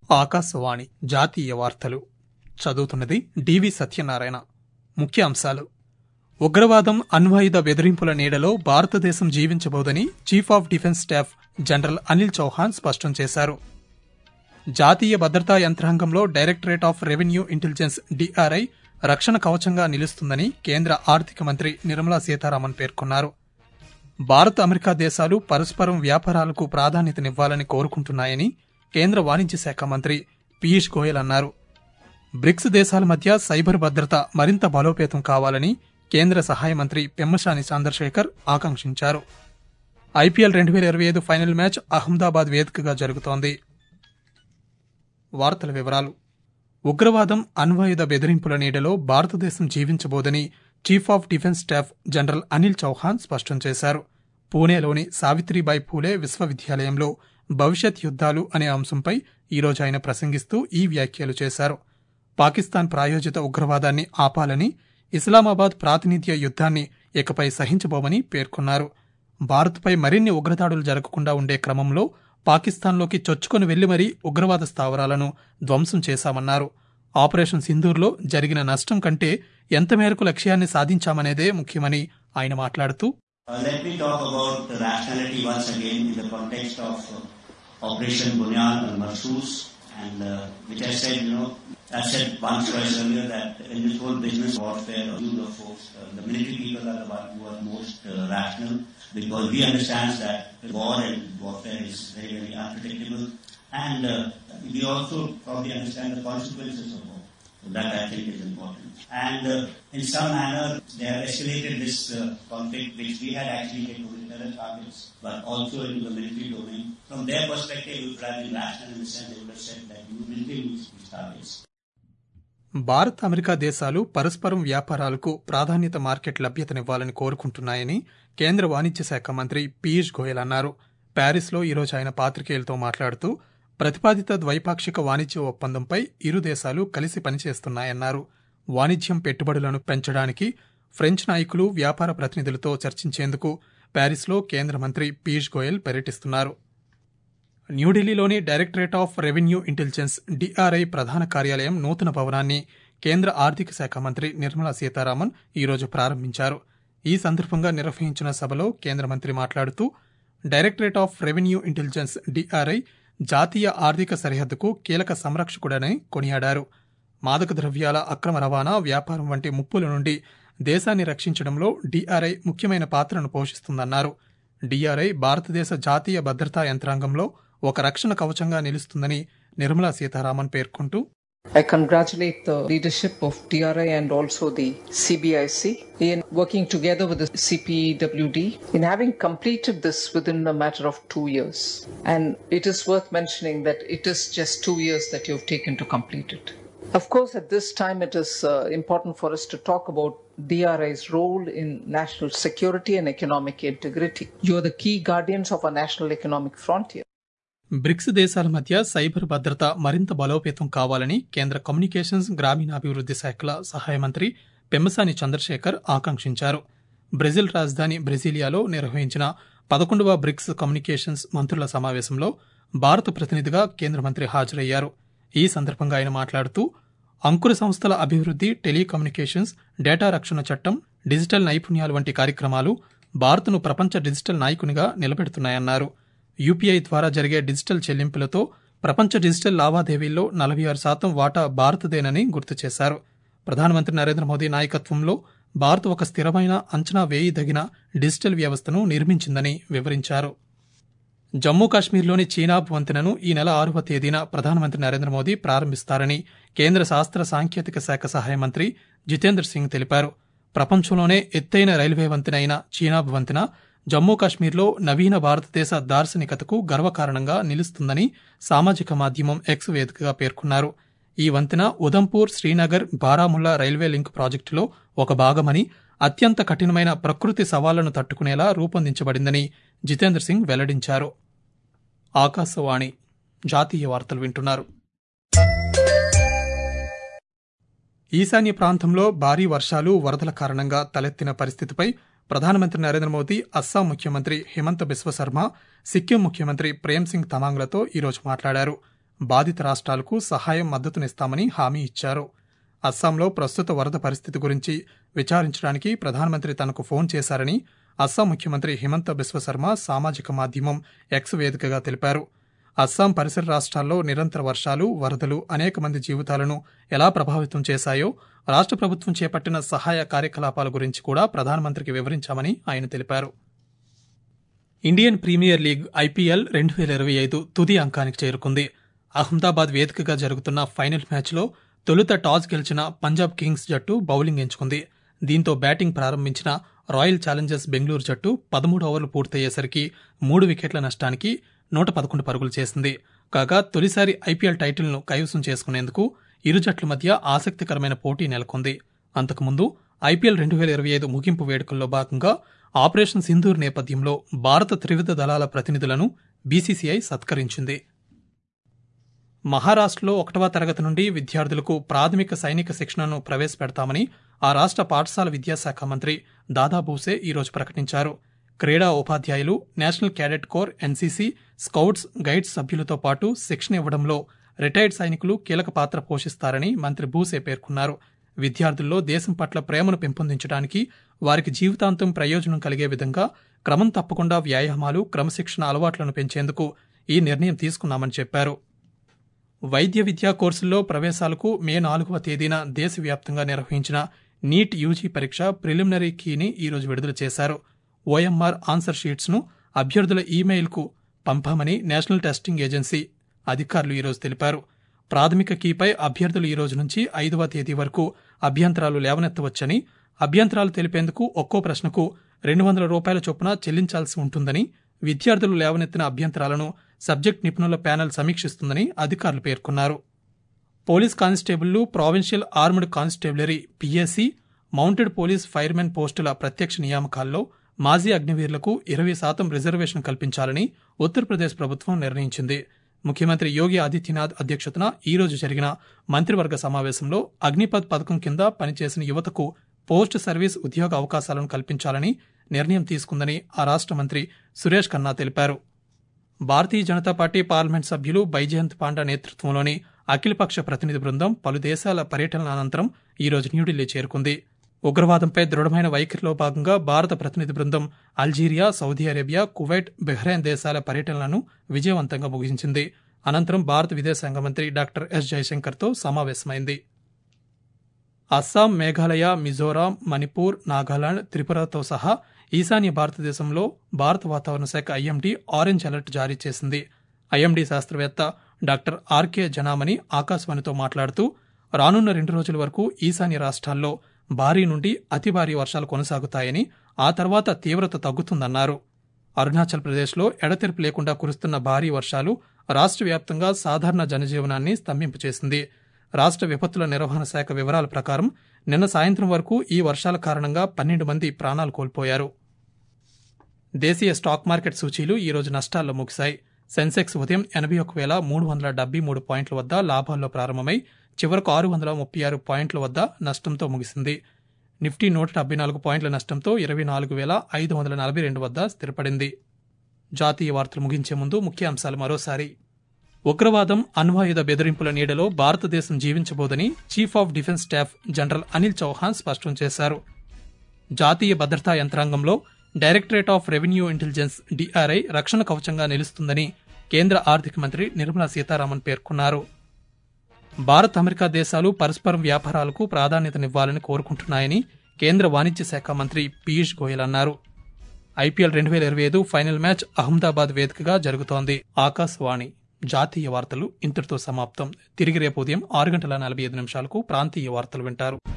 ఆకాశవాణి జాతీయ వార్తలు చదువుతున్నది డివి సత్యనారాయణ ముఖ్య అంశాలు ఉగ్రవాదం అణ్వాయుధ బెదిరింపుల నీడలో భారతదేశం జీవించబోదని chief of defence staff general Anil Chauhan స్పష్టం చేశారు జాతీయ భద్రతా యంత్రాంగంలో directorate of revenue intelligence DRI రక్షణ కవచంగా నిలుస్తుందని కేంద్ర ఆర్థిక మంత్రి నిర్మలా సీతారామన్ పేర్కొన్నారు భారత్ అమెరికా దేశాలు పరస్పరం వ్యాపారాలకు ప్రాధాన్యతనివ్వాలని కోరుకుంటున్నాయని కేంద్ర వాణిజ్య శాఖ మంత్రి పీయూష్ గోయల్ అన్నారు బ్రిక్స్ దేశాల మధ్య సైబర్ భద్రత మరింత బలోపేతం కావాలని కేంద్ర సహాయ మంత్రి పెమ్మసాని చంద్రశేఖర్ ఆకాంక్షించారు ఐపీఎల్ రెండు వేల ఇరవై ఐదు ఫైనల్ మ్యాచ్ అహ్మదాబాద్ వేదికగా జరుగుతోంది వార్తల వివరాలు ఉగ్రవాదం అణ్వాయుధ బెదిరింపుల నీడలో భారతదేశం జీవించబోదని chief of defence staff general Anil Chauhan స్పష్టం చేశారు పూణేలోని సావిత్రిబాయి పూలే విశ్వవిద్యాలయంలో భవిష్యత్ యుద్ధాలు అనే అంశంపై ఈరోజు ఆయన ప్రసంగిస్తూ ఈ వ్యాఖ్యలు చేశారు పాకిస్తాన్ ప్రాయోజిత ఉగ్రవాదాన్ని ఆపాలని ఇస్లామాబాద్ ప్రాతినిధ్య యుద్ధాన్ని ఇకపై సహించబోమని పేర్కొన్నారు భారత్పై మరిన్ని ఉగ్రదాడులు జరగకుండా ఉండే క్రమంలో పాకిస్తాన్లోకి చొచ్చుకొని వెళ్లి మరీ ఉగ్రవాద స్థావరాలను ధ్వంసం చేశామన్నారు ఆపరేషన్ సింధూర్లో జరిగిన నష్టం కంటే ఎంత మేరకు లక్ష్యాన్ని సాధించామనేదే ముఖ్యమని ఆయన మాట్లాడుతూ Uh, let me talk about the rationality once again in the context of uh, Operation Bunyan and Marsus, and uh, which I said, you know, I said once twice earlier that in this whole business warfare or use of force, uh, the military people are the one who are most uh, rational because we understand that war and warfare is very, very unpredictable, and uh, we also probably understand the consequences of war. So that I think is important. And uh, in some manner, they have escalated this uh, conflict, which we had actually hit with terror targets, but also into the military domain. From their perspective, it would have been rational in the sense they would have said that you will kill these these targets. Bharat America దేశాలు పరస్పరం వ్యాపారాలకు ప్రాధాన్యత market లభ్యతనివ్వాలని కోరుకుంటున్నాయని కేంద్ర వాణిజ్య శాఖ మంత్రి పీయూష్ గోయల్ అన్నారు ప్యారిస్లో ఈరోజు ఆయన పాత్రికేయులతో మాట్లాడుతూ ప్రతిపాదిత ద్వైపాక్షిక వాణిజ్య ఒప్పందంపై ఇరు దేశాలు కలిసి పనిచేస్తున్నాయన్నారు వాణిజ్యం పెట్టుబడులను పెంచడానికి ఫ్రెంచ్ నాయకులు వ్యాపార ప్రతినిధులతో చర్చించేందుకు ప్యారిస్లో కేంద్ర మంత్రి పీయూష్ గోయల్ పర్యటిస్తున్నారు న్యూఢిల్లీలోని directorate of revenue intelligence DRI ప్రధాన కార్యాలయం నూతన భవనాన్ని కేంద్ర ఆర్థిక శాఖ మంత్రి నిర్మలా సీతారామన్ ఈరోజు ప్రారంభించారు ఈ సందర్భంగా నిర్వహించిన సభలో కేంద్ర మంత్రి మాట్లాడుతూ directorate of revenue intelligence DRI జాతీయ ఆర్థిక సరిహద్దుకు కీలక సంరక్షకుడని కొనియాడారు మాదక ద్రవ్యాల అక్రమ రవాణా వ్యాపారం వంటి ముప్పుల నుండి దేశాన్ని రక్షించడంలో డిఆర్ఐ ముఖ్యమైన పాత్రను పోషిస్తుందన్నారు డిఆర్ఐ భారతదేశ జాతీయ భద్రతా యంత్రాంగంలో ఒక రక్షణ కవచంగా నిలుస్తుందని నిర్మలా సీతారామన్ పేర్కొంటూ I congratulate the leadership of DRI and also the CBIC in working together with the CPWD in having completed this within a matter of two years. And it is worth mentioning that it is just two years that you've taken to complete it. Of course, at this time, it is uh, important for us to talk about DRI's role in national security and economic integrity. You are the key guardians of our national economic frontier. BRICS దేశాల మధ్య cyber భద్రత మరింత బలోపేతం కావాలని కేంద్ర communications గ్రామీణాభివృద్ధి శాఖల సహాయ మంత్రి పెమ్మసాని చంద్రశేఖర్ ఆకాంక్షించారు బ్రెజిల్ రాజధాని బ్రెజిలియాలో నిర్వహించిన పదకొండవ బ్రిక్స్ కమ్యూనికేషన్స్ మంత్రుల సమావేశంలో భారత ప్రతినిధిగా కేంద్ర మంత్రి హాజరయ్యారు ఈ సందర్భంగా ఆయన మాట్లాడుతూ అంకుర సంస్థల అభివృద్ధి టెలికమ్యూనికేషన్స్ డేటా రక్షణ చట్టం డిజిటల్ నైపుణ్యాలు వంటి కార్యక్రమాలు భారత్ను ప్రపంచ డిజిటల్ నాయకునిగా నిలబెడుతున్నాయన్నారు యూపీఐ ద్వారా జరిగే డిజిటల్ చెల్లింపులతో ప్రపంచ డిజిటల్ లావాదేవీల్లో నలభై ఆరు శాతం వాటా భారతదేనని గుర్తు చేశారు ప్రధానమంత్రి నరేంద్ర మోదీ నాయకత్వంలో భారత్ ఒక స్థిరమైన అంచనా వేయదగిన డిజిటల్ వ్యవస్థను నిర్మించిందని వివరించారు జమ్మూ కాశ్మీర్లోని చీనాబ్ వంతెనను ఈ నెల ఆరవ తేదీన ప్రధానమంత్రి నరేంద్ర మోదీ ప్రారంభిస్తారని కేంద్ర శాస్త్ర సాంకేతిక శాఖ సహాయ మంత్రి జితేంద్ర సింగ్ తెలిపారు ప్రపంచంలోనే ఎత్తైన రైల్వే వంతెన అయిన చీనాబ్ వంతెన జమ్మూ కాశ్మీర్లో నవీన భారతదేశ దార్శనికతకు గర్వకారణంగా నిలుస్తుందని సామాజిక మాధ్యమం ఎక్స్ వేదికగా పేర్కొన్నారు ఈ వంతెన ఉదంపూర్ శ్రీనగర్ బారాముల్లా రైల్వే లింక్ ప్రాజెక్టులో ఒక భాగమని అత్యంత కఠినమైన ప్రకృతి సవాళ్లను తట్టుకునేలా రూపొందించబడిందని జితేంద్ర సింగ్ వెల్లడించారు ఆకాశవాణి జాతీయ వార్తలు వింటున్నారు ఈశాన్య ప్రాంతంలో భారీ వర్షాలు వరదల కారణంగా తలెత్తిన పరిస్థితిపై ప్రధానమంత్రి నరేంద్ర మోదీ అస్సాం ముఖ్యమంత్రి హిమంత బిశ్వ శర్మ సిక్కిం ముఖ్యమంత్రి ప్రేమ్ సింగ్ తమాంగ్లతో ఈరోజు మాట్లాడారు బాధిత రాష్ట్రాలకు సహాయం మద్దతునిస్తామని హామీ ఇచ్చారు అస్సాంలో ప్రస్తుత వరద పరిస్థితి గురించి విచారించడానికి ప్రధానమంత్రి తనకు ఫోన్ చేశారని అస్సాం ముఖ్యమంత్రి హిమంత బిశ్వశర్మ సామాజిక మాధ్యమం ఎక్స్ వేదికగా తెలిపారు అస్సాం పరిసర రాష్ట్రాల్లో నిరంతర వర్షాలు వరదలు అనేక మంది జీవితాలను ఎలా ప్రభావితం చేశాయో రాష్ట్ర ప్రభుత్వం చేపట్టిన సహాయ కార్యకలాపాల గురించి కూడా ప్రధానమంత్రికి వివరించామని ఆయన తెలిపారు ఇండియన్ ప్రీమియర్ లీగ్ ఐపీఎల్ రెండు వేల ఇరవై ఐదు తుది అంకానికి చేరుకుంది అహ్మదాబాద్ వేదికగా జరుగుతున్న ఫైనల్ మ్యాచ్లో తొలుత టాస్ గెలిచిన పంజాబ్ కింగ్స్ జట్టు బౌలింగ్ ఎంచుకుంది దీంతో బ్యాటింగ్ ప్రారంభించిన రాయల్ ఛాలెంజర్స్ బెంగళూరు జట్టు పదమూడు ఓవర్లు పూర్తయ్యేసరికి మూడు వికెట్ల నష్టానికి నూట పదకొండు పరుగులు చేసింది కాగా తొలిసారి ఐపీఎల్ టైటిల్ను కైవసం చేసుకునేందుకు ఇరు జట్ల మధ్య ఆసక్తికరమైన పోటీ నెలకొంది అంతకుముందు ఐపీఎల్ రెండు వేల ఇరవై ఐదు ముగింపు వేడుకల్లో భాగంగా ఆపరేషన్ సింధూర్ నేపథ్యంలో భారత త్రివిధ దళాల ప్రతినిధులను బీసీసీఐ సత్కరించింది మహారాష్ట్రలో ఒకటవ తరగతి నుండి విద్యార్థులకు ప్రాథమిక సైనిక శిక్షణను ప్రవేశపెడతామని ఆ రాష్ట్ర పాఠశాల విద్యాశాఖ మంత్రి దాదా భూసే ఈరోజు ప్రకటించారు క్రీడా ఉపాధ్యాయులు national cadet corps NCC scouts guides సభ్యులతో పాటు శిక్షణ ఇవ్వడంలో రిటైర్డ్ సైనికులు కీలక పాత్ర పోషిస్తారని మంత్రి భూసే పేర్కొన్నారు విద్యార్థుల్లో దేశం పట్ల ప్రేమను పెంపొందించడానికి వారికి జీవితాంతం ప్రయోజనం కలిగే విధంగా క్రమం తప్పకుండా వ్యాయామాలు క్రమశిక్షణ అలవాట్లను పెంచేందుకు ఈ నిర్ణయం తీసుకున్నామని చెప్పారు వైద్య విద్యా కోర్సుల్లో ప్రవేశాలకు మే నాలుగవ తేదీన దేశవ్యాప్తంగా నిర్వహించిన నీట్ యూజీ పరీక్ష ప్రిలిమినరీ కీని ఈరోజు విడుదల చేశారు ఓఎంఆర్ ఆన్సర్ షీట్స్ను అభ్యర్థుల ఈమెయిల్కు పంపామని నేషనల్ టెస్టింగ్ ఏజెన్సీ అధికారులు ఈరోజు తెలిపారు ప్రాథమిక కీపై అభ్యర్థులు ఈ రోజు నుంచి ఐదవ తేదీ వరకు అభ్యంతరాలు లేవనెత్తవచ్చని అభ్యంతరాలు తెలిపేందుకు ఒక్కో ప్రశ్నకు రెండు వందల రూపాయల చొప్పున చెల్లించాల్సి ఉంటుందని విద్యార్థులు లేవనెత్తిన అభ్యంతరాలను సబ్జెక్ట్ నిపుణుల ప్యానెల్ సమీక్షిస్తుందని అధికారులు పేర్కొన్నారు పోలీస్ కానిస్టేబుళ్లు provincial armed constabulary PSC mounted police firemen పోస్టుల ప్రత్యక్ష నియామకాల్లో మాజీ అగ్నివీరులకు ఇరవై శాతం రిజర్వేషన్ కల్పించాలని ఉత్తరప్రదేశ్ ప్రభుత్వం నిర్ణయించింది ముఖ్యమంత్రి యోగి ఆదిత్యనాథ్ అధ్యక్షతన ఈ రోజు జరిగిన మంత్రివర్గ సమావేశంలో అగ్నిపథ్ పథకం కింద పనిచేసిన యువతకు పోస్ట్ సర్వీస్ ఉద్యోగ అవకాశాలను కల్పించాలని నిర్ణయం తీసుకుందని ఆ రాష్ట్ర మంత్రి సురేష్ ఖన్నా తెలిపారు భారతీయ జనతా పార్టీ పార్లమెంట్ సభ్యులు బైజయంత్ పాండా నేతృత్వంలోని అఖిలపక్ష ప్రతినిధి బృందం పలు దేశాల పర్యటనల అనంతరం ఈరోజు న్యూఢిల్లీ చేరుకుంది ఉగ్రవాదంపై దృఢమైన వైఖరిలో భాగంగా భారత ప్రతినిధి బృందం Algeria Saudi Arabia Kuwait Bahrain దేశాల పర్యటనలను విజయవంతంగా ముగించింది అనంతరం భారత విదేశాంగ మంత్రి డాక్టర్ ఎస్ జయశంకర్తో సమావేశమైంది అస్సాం మేఘాలయ మిజోరాం మణిపూర్ నాగాలాండ్ త్రిపురతో సహా ఈశాన్య భారతదేశంలో భారత వాతావరణ శాఖ ఐఎండీ ఆరెంజ్ అలర్ట్ జారీ చేసింది ఐఎండీ శాస్త్రవేత్త డాక్టర్ ఆర్కే జనామణి ఆకాశవాణితో మాట్లాడుతూ రానున్న రెండు రోజుల వరకు ఈశాన్య రాష్ట్రాల్లో భారీ నుండి అతి భారీ వర్షాలు కొనసాగుతాయని ఆ తర్వాత తీవ్రత తగ్గుతుందన్నారు అరుణాచల్ ప్రదేశ్లో ఎడతెరిపి లేకుండా కురుస్తున్న భారీ వర్షాలు రాష్ట్ర వ్యాప్తంగా సాధారణ జనజీవనాన్ని స్తంభింపచేసింది రాష్ట్ర విపత్తుల నిర్వహణ శాఖ వివరాల ప్రకారం నిన్న సాయంత్రం వరకు ఈ వర్షాల కారణంగా పన్నెండు మంది ప్రాణాలు కోల్పోయారు దేశీయ స్టాక్ మార్కెట్ సూచీలు ఈ రోజు నష్టాల్లో ముగిశాయి సెన్సెక్స్ ఉదయం ఎనభై ఒక వేల మూడు వందల డెబ్బై మూడు పాయింట్ల వద్ద లాభాల్లో ప్రారంభమై చివరకు ఆరు వందల ముప్పై ఆరు పాయింట్ల వద్ద నష్టంతో ముగిసింది నిఫ్టీ నూట డెబ్బై నాలుగు పాయింట్ల నష్టంతో ఇరవై నాలుగు వేల ఐదు వందల నలభై రెండు వద్ద స్థిరపడింది జాతీయ వార్తలు ముగించే ముందు ముఖ్యాంశాలు మరోసారి ఉగ్రవాదం అణ్వాయుధ బెదిరింపుల నీడలో భారతదేశం జీవించబోదని chief of defence staff general Anil Chauhan స్పష్టం చేశారు జాతీయ భద్రతా యంత్రాంగంలో directorate of revenue intelligence DRI రక్షణ కవచంగా నిలుస్తుందని కేంద్ర ఆర్థిక మంత్రి నిర్మలా సీతారామన్ పేర్కొన్నారు భారత్ అమెరికా దేశాలు పరస్పరం వ్యాపారాలకు ప్రాధాన్యతనివ్వాలని కోరుకుంటున్నాయని కేంద్ర వాణిజ్య శాఖ మంత్రి పీయూష్ గోయల్ అన్నారు ఐపీఎల్ రెండు వేల ఇరవై ఐదు ఫైనల్ మ్యాచ్ అహ్మదాబాద్ వేదికగా జరుగుతోంది ఆకాశవాణి జాతీయ వార్తలు ఇంతటితో సమాప్తం తిరిగి రేపు ఉదయం ఆరు గంటల నలభై ఐదు నిమిషాలకు ప్రాంతీయ వార్తలు వింటారు